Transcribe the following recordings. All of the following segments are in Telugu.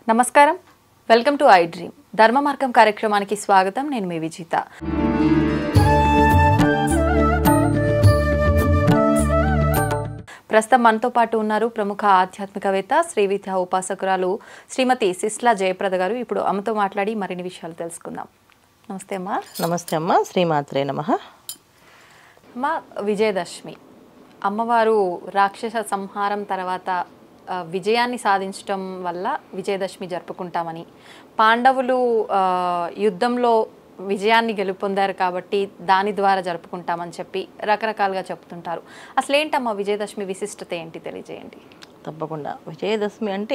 నమస్కారం వెల్కమ్ టు ఐ డ్రీమ్ ధర్మ మార్గం కార్యక్రమానికి స్వాగతం నేను మీ విజిత ప్రస్తుతం మనతో పాటు ఉన్నారు ప్రముఖ ఆధ్యాత్మికవేత్త శ్రీ విద్యా ఉపాసకురాలు శ్రీమతి సిస్లా జయప్రద గారు ఇప్పుడు అమ్మతో మాట్లాడి మరిన్ని విషయాలు తెలుసుకుందాం నమస్తే అమ్మా నమస్తే అమ్మ శ్రీమాత్రే నమ అమ్మ విజయదశమి అమ్మవారు రాక్షస సంహారం తర్వాత ఆ, విజయాన్ని సాధించటం వల్ల విజయదశమి జరుపుకుంటామని పాండవులు ఆ, యుద్ధంలో విజయాన్ని గెలుపొందారు కాబట్టి దాని ద్వారా జరుపుకుంటామని చెప్పి రకరకాలుగా చెప్తుంటారు అసలు ఏంటమ్మా విజయదశమి విశిష్టత ఏంటి తెలియజేయండి తప్పకుండా విజయదశమి అంటే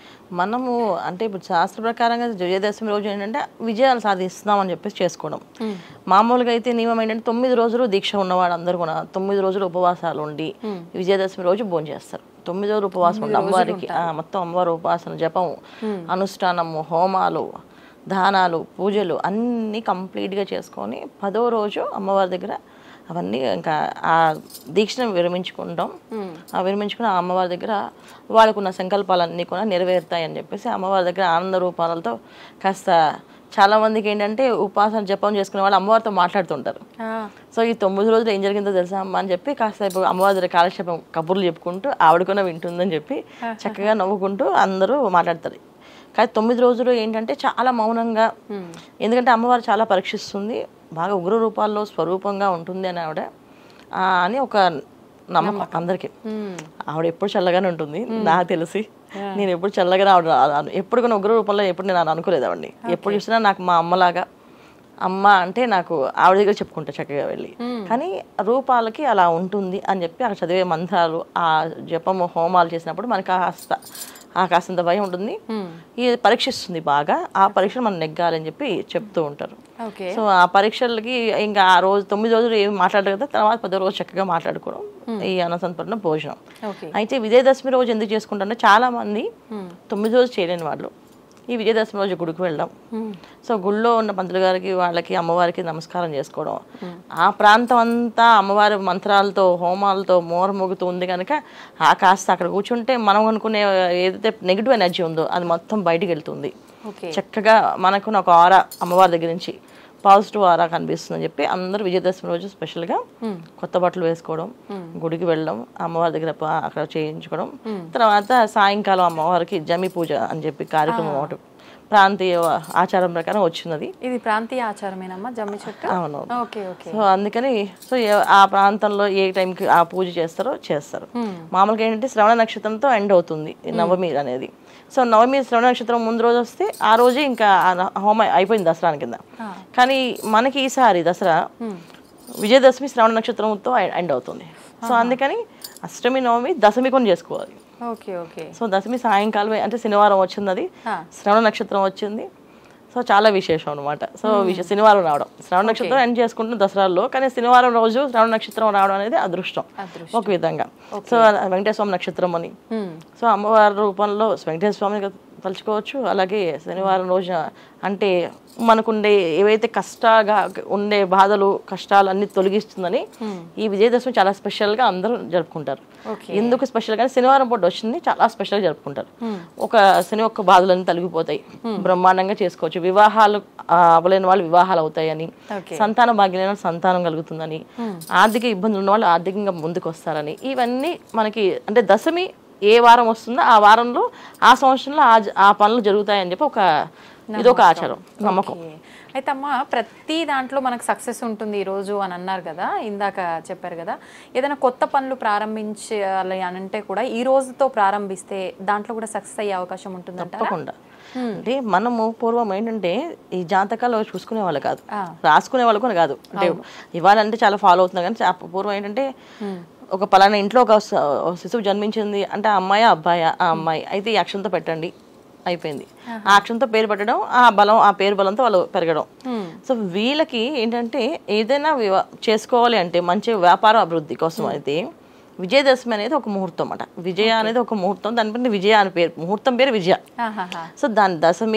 మనము అంటే ఇప్పుడు శాస్త్ర ప్రకారంగా విజయదశమి రోజు ఏంటంటే విజయాలు సాధిస్తున్నాం అని చెప్పేసి చేసుకోవడం మామూలుగా అయితే నియమం ఏంటంటే తొమ్మిది రోజులు దీక్ష ఉన్నవాడు అందరూ కూడా తొమ్మిది రోజులు ఉపవాసాలు ఉండి విజయదశమి రోజు భోజనం చేస్తారు తొమ్మిది రోజులు ఉపవాసం ఉండి అమ్మవారికి ఆ, మొత్తం అమ్మవారి ఉపాసన జపం అనుష్ఠానము హోమాలు దానాలు పూజలు అన్నీ కంప్లీట్గా చేసుకొని పదో రోజు అమ్మవారి దగ్గర అవన్నీ ఇంకా ఆ దీక్షను విరమించుకుంటాం ఆ విరమించుకుని ఆ అమ్మవారి దగ్గర వాళ్ళకున్న సంకల్పాలన్నీ కూడా నెరవేరుతాయని చెప్పేసి అమ్మవారి దగ్గర ఆనంద రూపాలతో కాస్త చాలా మందికి ఏంటంటే ఉపాసన జపం చేసుకునే వాళ్ళు అమ్మవారితో మాట్లాడుతుంటారు సో ఈ తొమ్మిది రోజులు ఏం జరిగిందో తెలుసా అమ్మ అని చెప్పి కాస్త ఇప్పుడు అమ్మవారి దగ్గర కాలక్షేపం కబుర్లు చెప్పుకుంటూ ఆవిడ కూడా వింటుందని చెప్పి చక్కగా నవ్వుకుంటూ అందరూ మాట్లాడతారు కానీ తొమ్మిది రోజులు ఏంటంటే చాలా మౌనంగా ఎందుకంటే అమ్మవారు చాలా పరీక్షిస్తుంది బాగా ఉగ్ర రూపాల్లో స్వరూపంగా ఉంటుంది అని ఆవిడ ఆ, అని ఒక నమ్మకం అందరికీ ఆవిడ ఎప్పుడు చల్లగానే ఉంటుంది నాకు తెలిసి నేను ఎప్పుడు చల్లగానే ఆవిడ ఆ- ఎప్పుడు కూడా ఉగ్ర రూపంలో ఎప్పుడు నేను అలా అనుకోలేదు ఆవిడని ఎప్పుడు చూసినా నాకు మా అమ్మలాగా అమ్మ అంటే నాకు ఆవిడ దగ్గర చెప్పుకుంటా చక్కగా వెళ్ళి కానీ రూపాలకి అలా ఉంటుంది అని చెప్పి అక్కడ చదివే మంత్రాలు ఆ జపము హోమాలు చేసినప్పుడు మనకి కాస్త ఆ కాస్తంత భయం ఉంటుంది ఇది పరీక్షిస్తుంది బాగా ఆ పరీక్షలు మనం నెగ్గాలని చెప్పి చెప్తూ ఉంటారు ఓకే సో ఆ పరీక్షలకి ఇంకా ఆ రోజు తొమ్మిది రోజులు ఏమి మాట్లాడరు కదా తర్వాత పదో రోజు చక్కగా మాట్లాడుకోవడం ఈ అన్నసంతపడిన భోజనం ఓకే అయితే విజయదశమి రోజు ఎందుకు చేసుకుంటారంటే చాలా మంది తొమ్మిది రోజులు చేయలేని వాళ్ళు ఈ విజయదశమి రోజు గుడికి వెళ్ళడం సో గుళ్ళో ఉన్న పంతులు గారికి వాళ్ళకి అమ్మవారికి నమస్కారం చేసుకోవడం ఆ ప్రాంతం అంతా అమ్మవారి మంత్రాలతో హోమాలతో మోరమోగుతూ ఉంది కనుక ఆ కాస్త అక్కడ కూర్చుంటే మనం అనుకునే ఏదైతే నెగిటివ్ ఎనర్జీ ఉందో అది మొత్తం బయటికి వెళ్తుంది ఓకే చక్కగా మనకు ఒక ఆర అమ్మవారి దగ్గర నుంచి పాజిటివ్ ఆరా కనిపిస్తుందని చెప్పి అందరూ విజయదశమి రోజు స్పెషల్గా కొత్త బట్టలు వేసుకోవడం గుడికి వెళ్ళడం అమ్మవారి దగ్గర ప- అక్కడ చేయించుకోవడం తర్వాత సాయంకాలం అమ్మవారికి జమి పూజ అని చెప్పి కార్యక్రమం ఒకటి ప్రాంతీయ ఆచారం ప్రకారం వచ్చినది ఇది ప్రాంతీయ ఆచారమేనమ్మా జమ్మి చెట్టు అవును ఓకే ఓకే సో అందుకని సో ఏ- ఆ ప్రాంతంలో ఏ టైంకి ఆ పూజ చేస్తారో చేస్తారు మామూలుగా ఏంటంటే శ్రవణ నక్షత్రంతో ఎండ్ అవుతుంది ఈ నవమి అనేది సో నవమి శ్రవణ నక్షత్రం ముందు రోజు వస్తే ఆ రోజే ఇంకా ఆ న- హోమం అయిపోయింది దసరా కింద కానీ మనకి ఈసారి దసరా విజయదశమి శ్రవణ నక్షత్రంతో ఎండ్ అవుతుంది సో అందుకని అష్టమి నవమి దశమి కొని చేసుకోవాలి ఓకే ఓకే సో దశమి సాయంకాలమే అంటే శనివారం వచ్చింది అది ఆ. శ్రవణ నక్షత్రం వచ్చింది సో చాలా విశేషం అనమాట సో విశేష శనివారం రావడం శ్రవణ నక్షత్రం ఎండ్ చేసుకుంటున్న దసరాల్లో కానీ శనివారం రోజు శ్రవణ నక్షత్రం రావడం అనేది అదృష్టం అదృష్టం. ఒక విధంగా సో వెంకటేశ్వర స్వామి నక్షత్రం అని Hmm. సో అమ్మవారి రూపంలో వెంకటేశ్వర స్వామిని తలుచుకోవచ్చు అలాగే శనివారం రోజున అంటే మనకుండే ఏవైతే కష్టాగా ఉండే బాధలు కష్టాలు అన్ని తొలగిస్తుందని ఈ విజయదశమి చాలా స్పెషల్ గా అందరూ జరుపుకుంటారు ఓకే ఎందుకు స్పెషల్ గా శనివారం పూట వచ్చింది చాలా స్పెషల్ గా జరుపుకుంటారు ఒక శని ఒక్క బాధలన్నీ తొలగిపోతాయి బ్రహ్మాండంగా చేసుకోవచ్చు వివాహాలు ఆ, అవ్వలేని వాళ్ళు వివాహాలు అవుతాయని ఓకే సంతానం భాగ్యం లేని వాళ్ళు సంతానం కలుగుతుందని ఆర్థిక ఇబ్బందులు ఉన్న వాళ్ళు ఆర్థికంగా ముందుకు వస్తారని ఇవన్నీ మనకి అంటే దశమి ఏ వారం వస్తుందో ఆ వారంలో ఆ సంవత్సరంలో ఆ జ- ఆ పనులు జరుగుతాయని చెప్పి ఒక ఇదొక ఆచారం నమ్మకం ఓకే. అయితే అమ్మ ప్రతి దాంట్లో మనకు సక్సెస్ ఉంటుంది ఈ రోజు అని అన్నారు కదా ఇందాక చెప్పారు కదా ఏదైనా కొత్త పనులు ప్రారంభించాలి అని అంటే కూడా ఈ రోజుతో ప్రారంభిస్తే దాంట్లో కూడా సక్సెస్ అయ్యే అవకాశం ఉంటుందంటారా తప్పకుండా అంటే మనము పూర్వం ఏంటంటే ఈ జాతకాలు చూసుకునే వాళ్ళు కాదు ఆ. రాసుకునే వాళ్ళు కూడా కాదు అంటే ఇవాళ అంటే చాలా ఫాలో అవుతున్నారు కానీ చా- పూర్వం ఏంటంటే ఒక పలానా ఇంట్లో ఒక స- ఒక శిశువు జన్మించింది అంటే ఆ అమ్మాయి అబ్బాయి ఆ అమ్మాయి అయితే ఈ అక్షంతో పెట్టండి అయిపోయింది ఆ అక్షంతో పేరు పెట్టడం ఆ బలం ఆ పేరు బలంతో వాళ్ళు పెరగడం సో వీళ్ళకి ఏంటంటే ఏదైనా వివా- చేసుకోవాలి అంటే మంచి వ్యాపార అభివృద్ధి కోసం అయితే విజయదశమి అనేది ఒక ముహూర్తం అన్నమాట విజయ అనేది ఒక ముహూర్తం దానిపైన విజయ అని పేరు ముహూర్తం పేరు విజయ ఆహాహా. సో దాని దశమి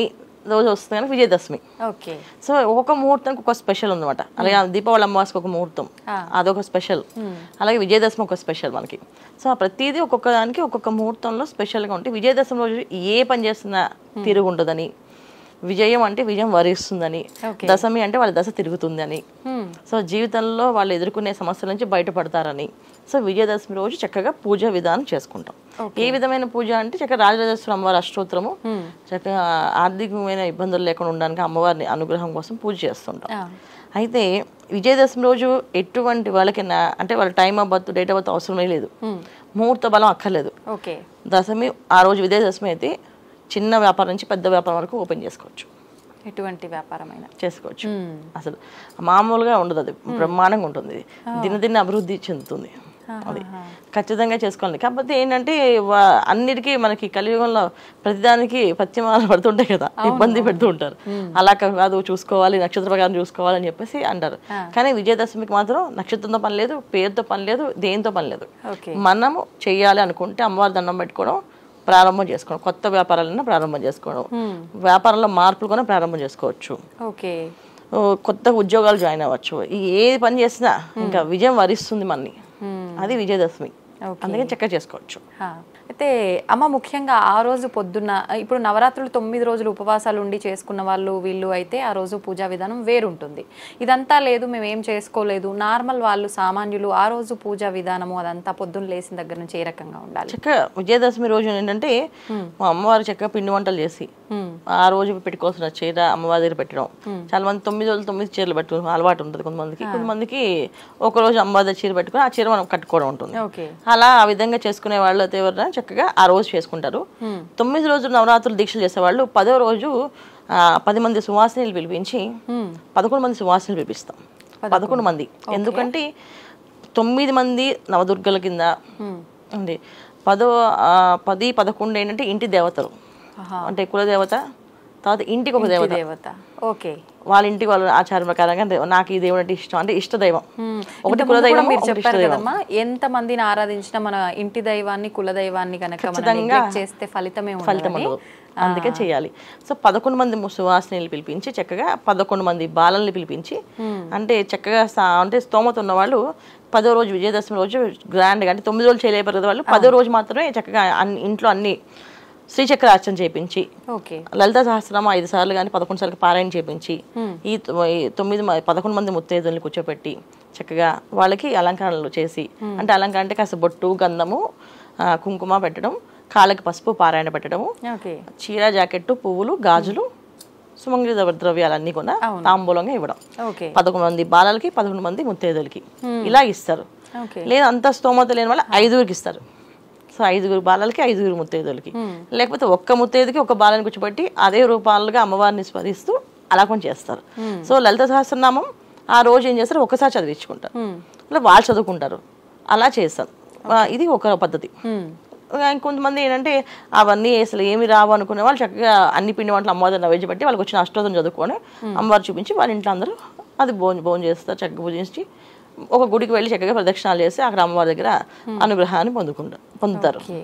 రోజు వస్తుంది కానీ విజయదశమి ఓకే సో ఒక్కొక్క ముహూర్తానికి ఒక స్పెషల్ ఉందన్నమాట అలాగే దీపావళి అమావాస్యకి ఒక ముహూర్తం ఆ. అదొక స్పెషల్ అలాగే విజయదశమి ఒక స్పెషల్ మనకి సో ఆ ప్రతిదీ ఒక్కొక్క దానికి ఒక్కొక్క ముహూర్తంలో స్పెషల్గా ఉంటాయి విజయదశమి రోజు ఏ పని చేస్తున్నా తిరుగు ఉండదని విజయం అంటే విజయం వరిస్తుందని Okay. దశమి అంటే వాళ్ళ దశ తిరుగుతుందని Hmm. సో జీవితంలో వాళ్ళు ఎదుర్కొనే సమస్యల నుంచి బయటపడతారని సో విజయదశమి రోజు చక్కగా పూజ విధానం చేసుకుంటాం ఏ విధమైన పూజ అంటే చక్కగా రాజరాజేశ్వర అమ్మవారి అష్టోత్తరము చక్కగా ఆర్థికమైన ఇబ్బందులు లేకుండా ఉండడానికి అమ్మవారిని అనుగ్రహం కోసం పూజ చేస్తుంటాం ఆ. అయితే విజయదశమి రోజు ఎటువంటి వాళ్ళకైనా అంటే వాళ్ళ time of birth date of birth అవసరమే లేదు ముహూర్త బలం అక్కర్లేదు ఓకే దశమి ఆ రోజు విజయదశమి అయితే చిన్న వ్యాపారం నుంచి పెద్ద వ్యాపారం వరకు ఓపెన్ చేసుకోవచ్చు ఎటువంటి వ్యాపారమైన చేసుకోవచ్చు అసలు మామూలుగా ఉండదు అది బ్రహ్మాండంగా ఉంటుంది దినదిన అభివృద్ధి చెందుతుంది అది ఖచ్చితంగా చేసుకోవాలి కాకపోతే ఏంటంటే వా- అన్నిటికీ మనకి కలియుగంలో ప్రతిదానికి పశ్చిమాలు పడుతుంటాయి కదా ఇబ్బంది పెడుతూ ఉంటారు అలా కాదు చూసుకోవాలి నక్షత్ర ప్రకారం చూసుకోవాలి అని చెప్పేసి అంటారు కానీ విజయదశమికి మాత్రం నక్షత్రంతో పని లేదు పేరుతో పని లేదు దేనితో పని లేదు ఓకే మనము చెయ్యాలి అనుకుంటే అమ్మవారి దండం పెట్టుకోవడం ప్రారంభం చేసుకోవడం కొత్త వ్యాపారాలైనా ప్రారంభం చేసుకోవడం వ్యాపారంలో మార్పులు కూడా ప్రారంభం చేసుకోవచ్చు ఓకే ఓ, కొత్త ఉద్యోగాలు జాయిన్ అవ్వచ్చు ఈ ఏ పని చేసినా ఇంకా విజయం వరిస్తుంది మనని అది విజయదశమి ఓకే. అందుకని చక్కగా చేసుకోవచ్చు హా. అయితే అమ్మ ముఖ్యంగా ఆ రోజు పొద్దున్న ఇప్పుడు నవరాత్రులు తొమ్మిది రోజులు ఉపవాసాలు ఉండి చేసుకున్న వాళ్ళు వీళ్ళు అయితే ఆ రోజు పూజా విధానం వేరుంటుంది ఇదంతా లేదు మేము ఏం చేసుకోలేదు నార్మల్ వాళ్ళు సామాన్యులు ఆ రోజు పూజా విధానము అదంతా పొద్దున్న లేచిన దగ్గర నుంచి ఏ రకంగా ఉండాలి చక్కగా విజయదశమి రోజు ఏంటంటే మా అమ్మవారు చక్కగా పిండి వంటలు చేసి హ్మ్. ఆ రోజు పెట్టుకోవాల్సిన చీర అమ్మవారి దగ్గర పెట్టడం చాలా మంది తొమ్మిది రోజులు తొమ్మిది చీరలు పెట్టుకుని అలవాటు ఉంటుంది కొంతమందికి కొంతమందికి ఒక రోజు అమ్మవారి దగ్గర చీర పెట్టుకుని ఆ చీర మనం కట్టుకోవడం ఉంటుంది ఓకే అలా ఆ విధంగా చేసుకునే వాళ్ళు అయితే ఎవరైనా చక్కగా ఆ రోజు చేసుకుంటారు తొమ్మిది రోజులు నవరాత్రులు దీక్షలు చేసేవాళ్ళు పదో రోజు ఆ, పది మంది సువాసినీలు పిలిపించి పదకొండు మంది సువాసినీలు పిలిపిస్తాం పదకొండు మంది ఎందుకంటే తొమ్మిది మంది నవదుర్గల కింద ఉంది పదో ఆ, పది పదకొండు ఏంటంటే ఇంటి దేవతలు ఆహా. అంటే కులదేవత తర్వాత ఇంటికి ఒక దేవత దేవత ఓకే వాళ్ళ ఇంటికి వాళ్ళ ఆచారం ప్రకారంగా అంటే నాకు ఈ దేవుడు అంటే ఇష్టం అంటే ఇష్ట దైవం ఒకటి ఇంతకుముందు కులదైవం కూడా మీరు ఒకటి చెప్పారు ఇష్టదైవం కదమ్మా ఎంత మందిని ఆరాధించినా మన ఇంటి దైవాన్ని కుల దైవాన్ని కనుక మనం neglect చేస్తే ఫలితమే ఫలితం ఉండదని ఉండదు అందుకే చేయాలి సో పదకొండు మంది ము- సువాసినీలు పిలిపించి చక్కగా పదకొండు మంది బాలల్ని పిలిపించి అంటే చక్కగా సా- అంటే స్తోమత ఉన్న వాళ్ళు పదో రోజు విజయదశమి రోజు గ్రాండ్గా అంటే తొమ్మిది రోజులు చేయలేపారు కదా వాళ్ళు పదో రోజు మాత్రమే చక్కగా అన్ని ఇంట్లో అన్ని శ్రీచక్ర అర్చన చేపించి ఓకే లలిత సహస్రనామ ఐదు సార్లు కానీ పదకొండు సార్లు పారాయణ చేపించి ఈ తొ- ఈ తొమ్మిది మ- పదకొండు మంది ముత్తైదుల్ని కూర్చోపెట్టి చక్కగా వాళ్ళకి అలంకరణలు చేసి అంటే అలంకరణ అంటే కాస్త బొట్టు గంధము ఆ, కుంకుమ పెట్టడం కాళ్ళకి పసుపు పారాయణ పెట్టడము ఓకే చీర జాకెట్టు పువ్వులు గాజులు సుమంగళి ద్రవ- ద్రవ్యాలన్నీ కూడా తాంబూలంగా ఇవ్వడం ఓకే పదకొండు మంది బాలలకి పదకొండు మంది ముత్తైదులకి ఇలా ఇస్తారు ఓకే లేదా అంత స్తోమత లేని వాళ్ళు ఐదుగురికి ఇస్తారు సో ఐదుగురు బాలలకి ఐదుగురు ముత్తైదులకి లేకపోతే ఒక్క ముత్తైదుకి ఒక బాలని కూర్చోబెట్టి అదే రూపాలుగా అమ్మవారిని స్మరిస్తూ అలా కొంచెం చేస్తారు సో లలిత సహస్రనామం ఆ రోజు ఏం చేస్తారు ఒకసారి చదివించుకుంటారు అలా వాళ్ళు చదువుకుంటారు అలా చేస్తారు ఆ, ఇది ఒక పద్ధతి ఇంకా ఇంకొంతమంది ఏంటంటే అవన్నీ అసలు ఏమి రావు అనుకునే వాళ్ళు చక్కగా అన్ని పిండి వంటలు అమ్మవారి నైవేద్యం పెట్టి వాళ్ళకి వచ్చిన అష్టోదం చదువుకొని అమ్మవారు చూపించి వాళ్ళ ఇంట్లో అందరూ అది భోజనం భోజనం చేస్తారు చక్కగా పూజించి ఒక గుడికి వెళ్ళి చక్కగా ప్రదక్షిణాలు చేసి అక్కడ అమ్మవారి దగ్గర అనుగ్రహాన్ని పొందుకుంటారు పొందుతారు ఓకే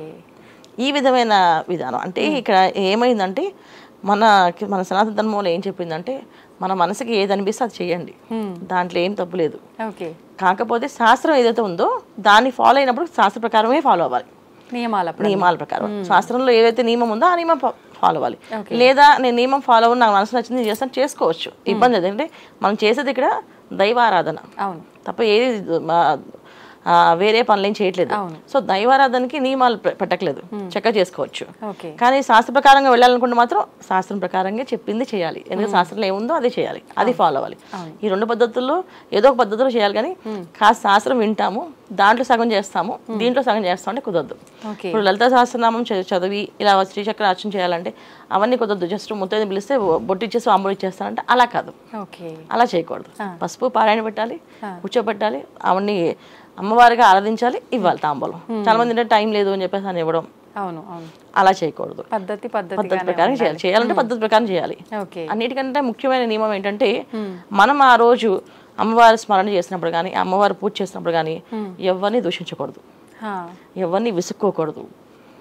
ఈ విధమైన విధానం అంటే ఇక్కడ ఏమైందంటే మన మన సనాతన ధర్మంలో ఏం చెప్పిందంటే మన మనసుకి ఏది అనిపిస్తే అది చేయండి దాంట్లో ఏం తప్పు లేదు ఓకే కాకపోతే శాస్త్రం ఏదైతే ఉందో దాన్ని ఫాలో అయినప్పుడు శాస్త్ర ప్రకారమే ఫాలో అవ్వాలి నియమాల ప్ర- నియమాల ప్రకారం శాస్త్రంలో ఏదైతే నియమం ఉందో ఆ నియమం ఫాలో అవ్వాలి లేదా నేను నియమం ఫాలో అవ్వను నాకు మనసు నచ్చింది నేను చేస్తాను చేసుకోవచ్చు ఇబ్బంది లేదు ఎందుకంటే మనం చేసేది ఇక్కడ దైవారాధన అవును తప్ప ఏది మా- ఆ, వేరే పనులు ఏం చేయట్లేదు అవును. సో దైవారాధనకి నియమాలు పె- పెట్టట్లేదు చక్కగా చేసుకోవచ్చు ఓకే కానీ శాస్త్ర ప్రకారంగా వెళ్ళాలనుకుంటే మాత్రం శాస్త్రం ప్రకారంగా చెప్పింది చేయాలి ఎందుకంటే శాస్త్రంలో ఏముందో అదే చేయాలి అది ఫాలో అవ్వాలి ఈ రెండు పద్ధతుల్లో ఏదో ఒక పద్ధతిలో చేయాలి కానీ కాస్త శాస్త్రం వింటాము దాంట్లో సగం చేస్తాము దీంట్లో సగం చేస్తాం అంటే కుదరదు ఓకే ఇప్పుడు లలిత సహస్రనామం చ- చదివి ఇలా శ్రీచక్ర అర్చన చేయాలంటే అవన్నీ కుదరదు జస్ట్ ముత్తైదు పిలిస్తే బొట్టు ఇచ్చేసి ఆంబులు ఇచ్చేస్తానంటే అలా కాదు ఓకే అలా చేయకూడదు పసుపు పారాయణ పెట్టాలి కూర్చోబెట్టాలి అవన్నీ అమ్మవారిగా ఆరాధించాలి ఇవ్వాలి తాంబూలం చాలా మంది ఏంటంటే టైం లేదు అని చెప్పేసి అని ఇవ్వడం అవును అవును అలా చేయకూడదు పద్ధతి పద్ధతి పద్ధతిగానే ప్రకారం చేయాలి చేయాలంటే పద్ధతి ప్రకారం చేయాలి ఓకే అన్నిటికంటే ముఖ్యమైన నియమం ఏంటంటే మనం ఆ రోజు అమ్మవారి స్మరణ చేసినప్పుడు కానీ అమ్మవారి పూజ చేసినప్పుడు కానీ ఎవరిని దూషించకూడదు హా. ఎవరిని విసుక్కోకూడదు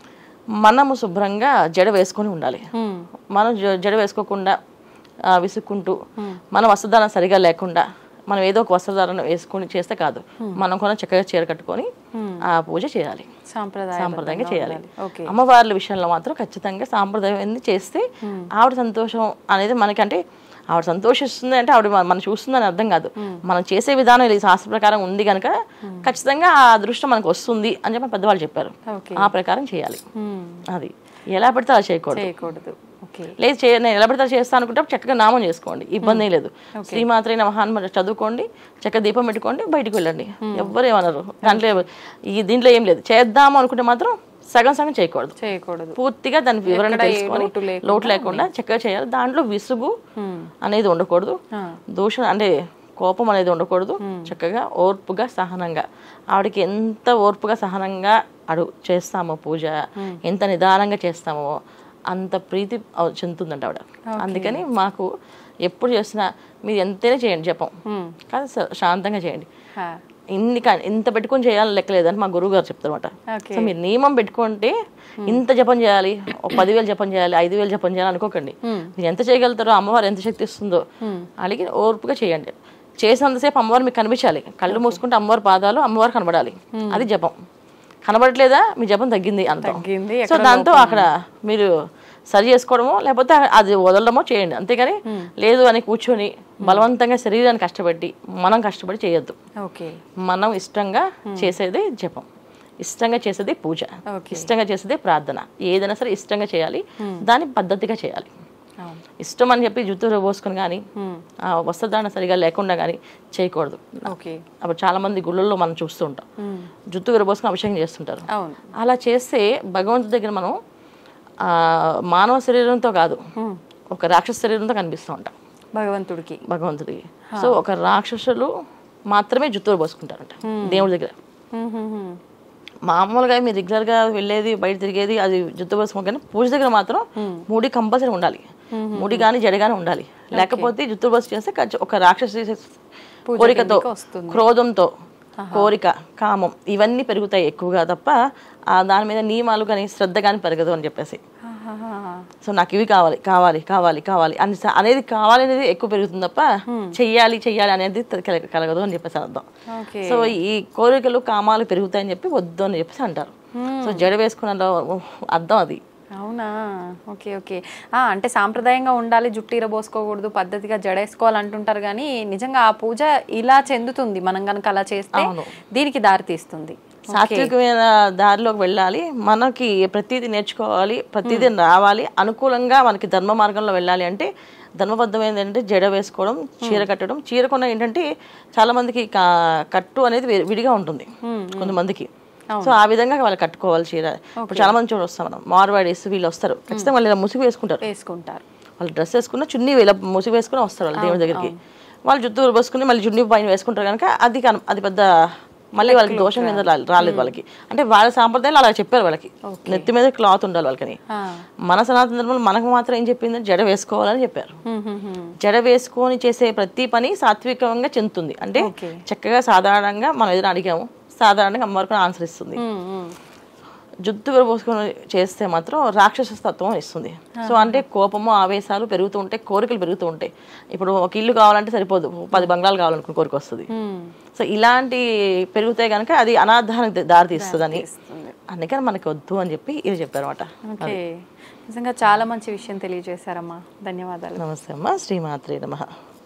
మనము శుభ్రంగా జడ వేసుకొని ఉండాలి హ్మ్. మనం జ- జడ వేసుకోకుండా ఆ, విసుక్కుంటూ మన వస్త్రధారణ సరిగా లేకుండా మనం ఏదో ఒక వస్త్రధారణ వేసుకొని చేస్తే కాదు మనం కూడా చక్కగా చీర కట్టుకొని ఆ పూజ చేయాలి సాంప్రదాయ సాంప్రదాయంగా చేయాలి ఓకే అమ్మవార్ల విషయంలో మాత్రం ఖచ్చితంగా సాంప్రదాయం చేస్తే ఆవిడ సంతోషం అనేది మనకి అంటే ఆవిడ సంతోషిస్తుంది అంటే ఆవిడ మన- మనం చూస్తుందని అర్థం కాదు మనం చేసే విధానం ఇది శాస్త్ర ప్రకారం ఉంది కనుక ఖచ్చితంగా ఆ అదృష్టం మనకు వస్తుంది అని చెప్పి పెద్దవాళ్ళు చెప్పారు ఓకే ఆ ప్రకారం చేయాలి హ్మ్. అది ఎలా పడితే అలా చేయకూడదు చేయకూడదు ఓకే లేదు చే నేను ఎలా పడితే అలా చేస్తాను అనుకుంటే చక్కగా నామం చేసుకోండి ఇబ్బంది ఏం లేదు శ్రీమాత్రే నమహాన్ మరి చదువుకోండి చక్కగా దీపం పెట్టుకోండి బయటికి వెళ్ళండి ఎవ్వరు ఏమనరు దాంట్లో ఈ దీంట్లో ఏం లేదు చేద్దాము అనుకుంటే మాత్రం సగం సగం చేయకూడదు చేయకూడదు పూర్తిగా దాని వివరణ ఎక్కడ ఏ తెలుసుకొని లోటు లేకుండా లోటు లేకుండా చక్కగా చేయాలి దాంట్లో విసుగు హ్మ్. అనేది ఉండకూడదు ఆ. దూషణ అంటే కోపం అనేది ఉండకూడదు చక్కగా ఓర్పుగా సహనంగా ఆవిడకి ఎంత ఓర్పుగా సహనంగా అడు చేస్తామో పూజ ఎంత నిదానంగా చేస్తామో అంత ప్రీతి అవ- చెందుతుందంట ఆవిడ అందుకని మాకు ఎప్పుడు చేసినా మీరు ఎంతైనా చేయండి జపం హ్మ్. కానీ స- శాంతంగా చేయండి హా. ఇన్ని కా- ఇంత పెట్టుకొని చేయాలని లెక్కలేదు అని మా గురువు గారు చెప్తారన్నమాట ఓకే సో మీరు నియమం పెట్టుకుంటే ఇంత జపం చేయాలి ఒక పదివేలు జపం చేయాలి ఐదు వేలు జపం చేయాలి అనుకోకండి మీరు ఎంత చేయగలుగుతారో అమ్మవారు ఎంత శక్తి ఇస్తుందో అడిగి ఓర్పుగా చేయండి చేసినంతసేపు అమ్మవారు మీకు కనిపించాలి కళ్ళు మూసుకుంటే అమ్మవారి పాదాలు అమ్మవారు కనబడాలి అది జపం కనబడట్లేదా మీ జపం తగ్గింది అంత తగ్గింది సో దాంతో అక్కడ మీరు సరి చేసుకోవడమో లేకపోతే అది వదలడమో చేయండి అంతేగాని లేదు అని కూర్చొని బలవంతంగా శరీరాన్ని కష్టపెట్టి మనం కష్టపడి చేయొద్దు ఓకే మనం ఇష్టంగా చేసేది జపం ఇష్టంగా చేసేది పూజ ఓకే ఇష్టంగా చేసేది ప్రార్థన ఏదైనా సరే ఇష్టంగా చేయాలి దాన్ని పద్ధతిగా చేయాలి అవును ఇష్టం అని చెప్పి జుత్తు పోసుకొని కానీ హ్మ్. ఆ వస్త్రధారణ సరిగా లేకుండా కానీ చేయకూడదు ఓకే అప్పుడు చాలా మంది గుళ్ళల్లో మనం చూస్తూ ఉంటాం హ్మ్. జుత్తు విరబోసుకొని అభిషేకం చేస్తుంటారు అవును అలా చేస్తే భగవంతుడి దగ్గర మనం ఆ, మానవ శరీరంతో కాదు హ్మ్. ఒక రాక్షస శరీరంతో కనిపిస్తూ ఉంటాం భగవంతుడికి భగవంతుడికి సో ఒక రాక్షసులు మాత్రమే జుత్తులు పోసుకుంటారంట దేవుడి దగ్గర హ్మ్, హ్మ్, హ్మ్. మామూలుగా మీరు రెగ్యులర్గా వెళ్ళేది బయట తిరిగేది అది జుత్తు పోసుకో కానీ పూజ దగ్గర మాత్రం ముడి కంపల్సరీ ఉండాలి ముడి కానీ జడి కానీ ఉండాలి లేకపోతే జుత్తు బస్సు చేస్తే ఖచ్చి- ఒక రాక్షసి కోరికతో కిందకి వస్తుంది. క్రోధంతో కోరిక కామం ఇవన్నీ పెరుగుతాయి ఎక్కువగా తప్ప ఆ దాని మీద నియమాలు కానీ శ్రద్ధ కానీ పెరగదు అని చెప్పేసి ఆహాహా. సో నాకు ఇవి కావాలి కావాలి కావాలి కావాలి అని స- అనేది కావాలి అనేది ఎక్కువ పెరుగుతుంది తప్ప చెయ్యాలి చెయ్యాలి అనేది త- కల- కలగదు అని చెప్పేసి అర్థం ఓకే సో ఈ కోరికలు కామాలు పెరుగుతాయని చెప్పి వద్దు అని చెప్పేసి అంటారు సో జడ వేసుకున్న అర్థం అది అవునా ఓకే ఓకే ఆ, అంటే సాంప్రదాయంగా ఉండాలి జుట్టు ఇరబోసుకోకూడదు పద్ధతిగా జడేసుకోవాలి అంటుంటారు కానీ నిజంగా ఆ పూజ ఇలా చెందుతుంది మనం కనుక అలా చేస్తే అవును. దీనికి దారి తీస్తుంది సాత్వికమైన దారిలోకి వెళ్ళాలి మనకి ప్రతిదీ నేర్చుకోవాలి ప్రతిదీ రావాలి అనుకూలంగా మనకి ధర్మ మార్గంలో వెళ్ళాలి అంటే ధర్మబద్ధమైనది ఏంటంటే జడ వేసుకోవడం చీర కట్టడం చీర కొన్న ఏంటంటే చాలా మందికి కా- కట్టు అనేది వి- విడిగా ఉంటుంది కొంతమందికి సో ఆ విధంగా వాళ్ళు కట్టుకోవాలి చీర ఇప్పుడు చాలా మంది చూడ వస్తాం మనం మార్వాడీస్ వీళ్ళు వస్తారు ఖచ్చితంగా వాళ్ళు ఇలా ముసుగు వేసుకుంటారు వేసుకుంటారు వాళ్ళు డ్రెస్ వేసుకున్న చున్నీ ఇలా ముసుగు వేసుకుని వస్తారు వాళ్ళు దేవుడి దగ్గరికి వాళ్ళు జుత్తు పోసుకుని మళ్ళీ చున్నీ పైన వేసుకుంటారు కనుక అది కన- అది పెద్ద మళ్ళీ వాళ్ళకి దోషం మీద రా- రాలేదు వాళ్ళకి అంటే వాళ్ళ సాంప్రదాయాలు అలా చెప్పారు వాళ్ళకి నెత్తి మీద క్లాత్ ఉండాలి వాళ్ళకని ఆ. మన సనాతన ధర్మంలో మనకు మాత్రం ఏం చెప్పింది జడ వేసుకోవాలని చెప్పారు హ్మ్, హ్మ్, హ్మ్. జడ వేసుకొని చేసే ప్రతి పని సాత్వికంగా చెందుతుంది అంటే ఓకే. చక్కగా సాధారణంగా మనం ఏదైనా అడిగాము సాధారణంగా అమ్మవారికి ఆన్సర్ ఇస్తుంది హ్మ్, హ్మ్. జుత్తు విరబోసుకొని చేస్తే మాత్రం రాక్షస తత్వం ఇస్తుంది సో అంటే కోపము ఆవేశాలు పెరుగుతూ ఉంటాయి కోరికలు పెరుగుతూ ఉంటాయి ఇప్పుడు ఒక ఇల్లు కావాలంటే సరిపోదు ఓ పది బంగ్లాలు కావాలనుకుని కోరిక వస్తుంది హ్మ్. సో ఇలాంటి పెరిగితే కనుక అది అనార్థానికి దారి తీస్తుందని తీస్తుంది. అందుకని మనకి వద్దు అని చెప్పి ఇది చెప్పారు అనమాట ఓకే నిజంగా చాలా మంచి విషయం తెలియజేశారమ్మా ధన్యవాదాలు నమస్తే అమ్మ శ్రీమాత్రి నమ